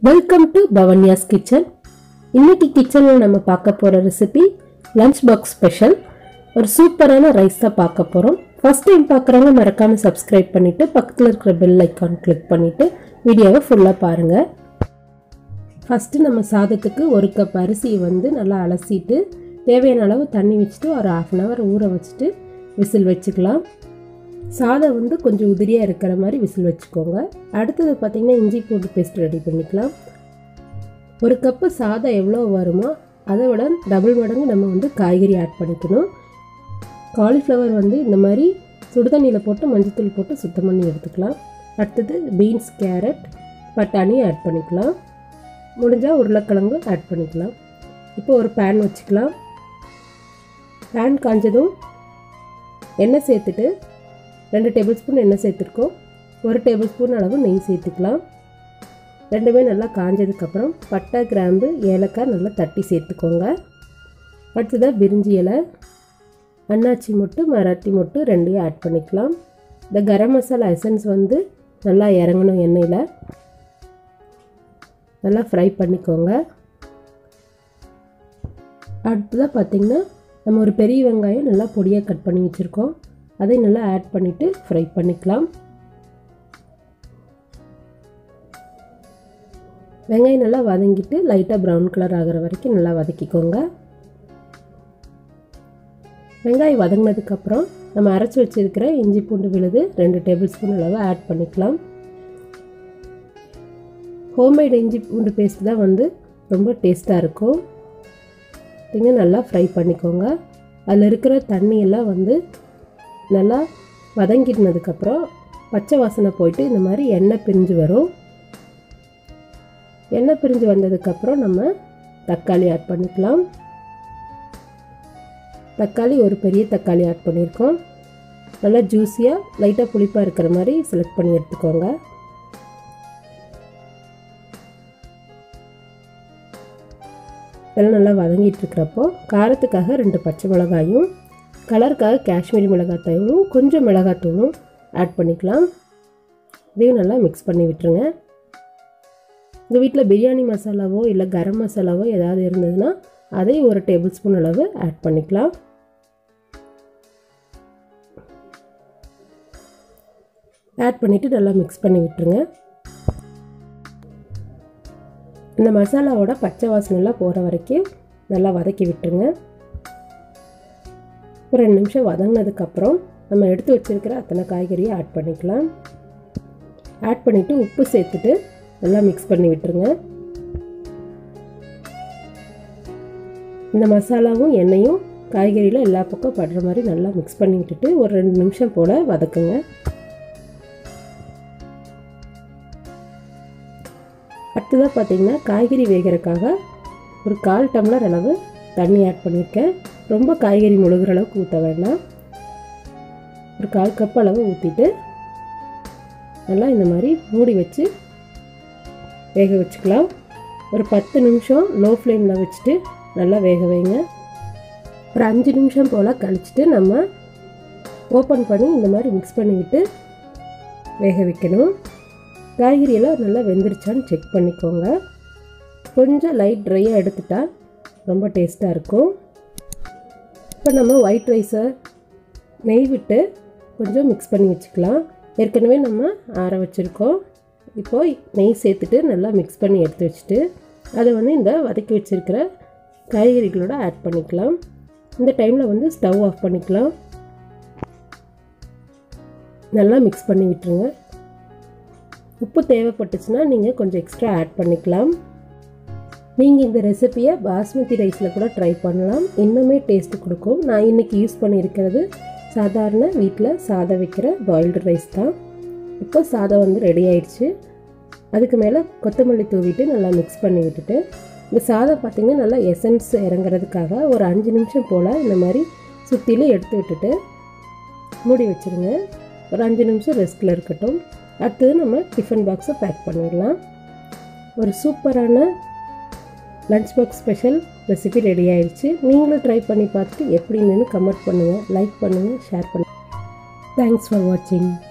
welcome to பவன்யாஸ் kitchen இன்னைக்கு கிச்சனில் நம்ம பார்க்க போகிற ரெசிபி லஞ்ச் பாக்ஸ் ஸ்பெஷல் ஒரு சூப்பரான ரைஸ் தான் பார்க்க போகிறோம் ஃபர்ஸ்ட் டைம் பார்க்குறவங்க மறக்காமல் சப்ஸ்கிரைப் பண்ணிவிட்டு பக்கத்தில் இருக்கிற பெல் ஐக்கான் கிளிக் பண்ணிவிட்டு வீடியோவை ஃபுல்லாக பாருங்கள் ஃபஸ்ட்டு நம்ம சாதத்துக்கு ஒரு கப் அரிசியை வந்து நல்லா அலசிட்டு தேவையான அளவு தண்ணி வச்சுட்டு ஒரு ஆஃப் அன் ஹவர் ஊற வச்சுட்டு விசில் வச்சுக்கலாம் சாதம் வந்து கொஞ்சம் உதிரியாக இருக்கிற மாதிரி விசில் வச்சுக்கோங்க அடுத்தது பார்த்திங்கன்னா இஞ்சி பூண்டு பேஸ்ட் ரெடி பண்ணிக்கலாம் ஒரு கப்பு சாதம் எவ்வளோ வருமோ அதை விட டபுள் மடங்கு நம்ம வந்து காய்கறி ஆட் பண்ணிக்கணும் காலிஃப்ளவர் வந்து இந்த மாதிரி சுடுதண்ணியில் போட்டு மஞ்சத்தூள் போட்டு சுத்தம் பண்ணி எடுத்துக்கலாம் அடுத்தது பீன்ஸ் கேரட் பட்டாணி ஆட் பண்ணிக்கலாம் முடிஞ்சால் உருளைக்கிழங்கு ஆட் பண்ணிக்கலாம் இப்போ ஒரு பேன் வச்சுக்கலாம் பேன் காஞ்சதும் எண்ணெய் சேர்த்துட்டு ரெண்டு டேபிள் ஸ்பூன் எண்ணெய் சேர்த்துருக்கோம் ஒரு டேபிள் ஸ்பூன் அளவு நெய் சேர்த்துக்கலாம் ரெண்டுமே நல்லா காஞ்சதுக்கப்புறம் பட்டை கிராம்பு ஏலக்காய் நல்லா தட்டி சேர்த்துக்கோங்க அடுத்ததாக பிரிஞ்சி இலை அன்னாச்சி மொட்டு மராட்டி மொட்டு ரெண்டையும் ஆட் பண்ணிக்கலாம் இந்த கரம் மசாலா எசன்ஸ் வந்து நல்லா இறங்கணும் எண்ணெயில் நல்லா ஃப்ரை பண்ணிக்கோங்க அடுத்ததாக பார்த்திங்கன்னா நம்ம ஒரு பெரிய வெங்காயம் நல்லா பொடியாக கட் பண்ணி வச்சுருக்கோம் அதை நல்லா ஆட் பண்ணிவிட்டு ஃப்ரை பண்ணிக்கலாம் வெங்காயம் நல்லா வதங்கிட்டு லைட்டாக ப்ரௌன் கலர் ஆகிற வரைக்கும் நல்லா வதக்கிக்கோங்க வெங்காயம் வதங்கினதுக்கப்புறம் நம்ம அரைச்சி வச்சுருக்கிற இஞ்சி பூண்டு விழுது ரெண்டு டேபிள் ஸ்பூன் அளவு ஆட் பண்ணிக்கலாம் ஹோம்மேட் இஞ்சி பூண்டு பேஸ்ட் தான் வந்து ரொம்ப டேஸ்ட்டாக இருக்கும் நீங்கள் நல்லா ஃப்ரை பண்ணிக்கோங்க அதில் இருக்கிற தண்ணியெல்லாம் வந்து நல்லா வதங்கினதுக்கப்புறம் பச்சை வாசனை போயிட்டு இந்த மாதிரி எண்ணெய் பிரிஞ்சு வரும் எண்ணெய் பிரிஞ்சு வந்ததுக்கப்புறம் நம்ம தக்காளி ஆட் பண்ணிக்கலாம் தக்காளி ஒரு பெரிய தக்காளி ஆட் பண்ணியிருக்கோம் நல்லா ஜூஸியாக லைட்டாக புளிப்பாக இருக்கிற மாதிரி செலக்ட் பண்ணி எடுத்துக்கோங்க இதெல்லாம் நல்லா வதங்கிட்டு இருக்கிறப்போ காரத்துக்காக ரெண்டு பச்சை மிளகாயும் கலருக்காக காஷ்மீரி மிளகாத்தூளும் கொஞ்சம் மிளகாத்தூளும் ஆட் பண்ணிக்கலாம் இதையும் நல்லா மிக்ஸ் பண்ணி விட்டுருங்க உங்கள் வீட்டில் பிரியாணி மசாலாவோ இல்லை கரம் மசாலாவோ ஏதாவது இருந்ததுன்னா அதை ஒரு டேபிள் ஸ்பூன் அளவு ஆட் பண்ணிக்கலாம் ஆட் பண்ணிவிட்டு நல்லா மிக்ஸ் பண்ணி விட்டுருங்க இந்த மசாலாவோட பச்சை வாசனைலாம் போகிற வரைக்கும் நல்லா வதக்கி விட்டுருங்க ஒரு ரெண்டு நிமிஷம் வதங்கினதுக்கப்புறம் நம்ம எடுத்து வச்சுருக்கிற அத்தனை காய்கறியை ஆட் பண்ணிக்கலாம் ஆட் பண்ணிவிட்டு உப்பு சேர்த்துட்டு நல்லா மிக்ஸ் பண்ணி விட்டுருங்க இந்த மசாலாவும் எண்ணெயும் காய்கறியில் எல்லா பக்கம் படுற மாதிரி நல்லா மிக்ஸ் பண்ணி விட்டுட்டு ஒரு ரெண்டு நிமிஷம் போல் வதக்குங்க அடுத்ததாக பார்த்திங்கன்னா காய்கறி வேகிறதுக்காக ஒரு கால் டம்ளர் அளவு தண்ணி ஆட் பண்ணியிருக்கேன் ரொம்ப காய்கறி முழுகிற அளவுக்கு ஊற்ற வேண்டாம் ஒரு கால் கப் அளவு ஊற்றிட்டு நல்லா இந்த மாதிரி மூடி வச்சு வேக வச்சுக்கலாம் ஒரு பத்து நிமிஷம் லோ ஃப்ளேமில் வச்சுட்டு நல்லா வேக வைங்க ஒரு அஞ்சு நிமிஷம் போல் கழிச்சிட்டு நம்ம ஓப்பன் பண்ணி இந்த மாதிரி மிக்ஸ் பண்ணிவிட்டு வேக வைக்கணும் காய்கறியெல்லாம் நல்லா வெந்துருச்சான்னு செக் பண்ணிக்கோங்க கொஞ்சம் லைட் ட்ரையாக எடுத்துட்டா ரொம்ப டேஸ்ட்டாக இருக்கும் இப்போ நம்ம ஒயிட் ரைஸை நெய் விட்டு கொஞ்சம் மிக்ஸ் பண்ணி வச்சுக்கலாம் ஏற்கனவே நம்ம ஆற வச்சுருக்கோம் இப்போது நெய் சேர்த்துட்டு நல்லா மிக்ஸ் பண்ணி எடுத்து வச்சுட்டு அதை வந்து இந்த வதக்கி வச்சுருக்கிற காய்கறிகளோட ஆட் பண்ணிக்கலாம் இந்த டைமில் வந்து ஸ்டவ் ஆஃப் பண்ணிக்கலாம் நல்லா மிக்ஸ் பண்ணி விட்டுருங்க உப்பு தேவைப்பட்டுச்சுன்னா நீங்கள் கொஞ்சம் எக்ஸ்ட்ரா ஆட் பண்ணிக்கலாம் நீங்கள் இந்த ரெசிப்பியை பாஸ்மதி ரைஸில் கூட ட்ரை பண்ணலாம் இன்னுமே டேஸ்ட்டு கொடுக்கும் நான் இன்றைக்கி யூஸ் பண்ணியிருக்கிறது சாதாரண வீட்டில் சாதம் வைக்கிற பாயில்டு ரைஸ் தான் இப்போ சாதம் வந்து ரெடி ஆயிடுச்சு அதுக்கு மேலே கொத்தமல்லி தூவிட்டு நல்லா மிக்ஸ் பண்ணி விட்டுட்டு இந்த சாதம் பார்த்திங்கன்னா நல்லா எசன்ஸ் இறங்குறதுக்காக ஒரு அஞ்சு நிமிஷம் போல் இந்த மாதிரி சுற்றிலும் எடுத்து விட்டுட்டு மூடி வச்சுருங்க ஒரு அஞ்சு நிமிஷம் ரெஸ்ட்டில் இருக்கட்டும் அடுத்தது நம்ம டிஃபன் பாக்ஸை பேக் பண்ணிடலாம் ஒரு சூப்பரான lunch box special recipe ready ஆயிடுச்சு நீங்களும் ட்ரை பண்ணி பார்த்துட்டு எப்படி இருந்ததுன்னு கமெண்ட் பண்ணுங்கள் லைக் பண்ணுங்கள் ஷேர் பண்ணுங்கள் தேங்க்ஸ் ஃபார் வாட்சிங்